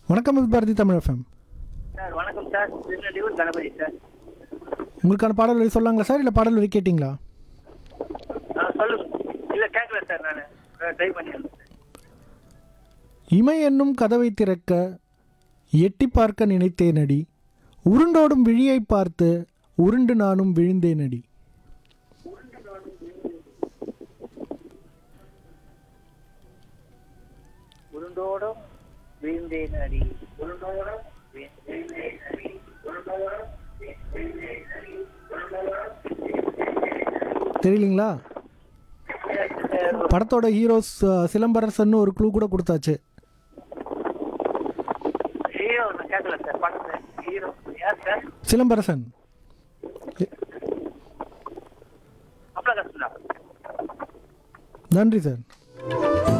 வணக்கம் இது Bharathi Tamil FM sir வணக்கம் சார் திருநெல்வேலூர் கணபதி சார் உங்களுக்கான பாடல் வரி சொல்லாங்களா சார் இல்லை பாடல் வரி கேட்டிங்களா ஆ சொல்லுங்க இல்லை கேட்கல சார் நான் ட்ரை பண்ணியிருந்தேன் சார் இமை என்னும் கதவை திறக்க எட்டி பார்க்க நினைத்தேனடி உருண்டோடும் விழியை பார்த்து உருண்டு நானும் விழுந்தேனடி உருண்டோடும் வீழ்ந்தேன் அடி உருண்டோடும் வீழ்ந்தேன் அடி உருண்டோடும் வீழ்ந்தேன் அடி உருண்டோடும் தெரியலீங்களா படத்தோட ஹீரோஸ் அஹ், சிலம்பரசன் ஒரு க்ளூ கூட கொடுத்தாச்சு ஹீரோ நான் கேட்கல சார் படத்தை ஹீரோ யார் சார் சிலம்பரசன் அப்பள கஷ்டம் நன்றி சார்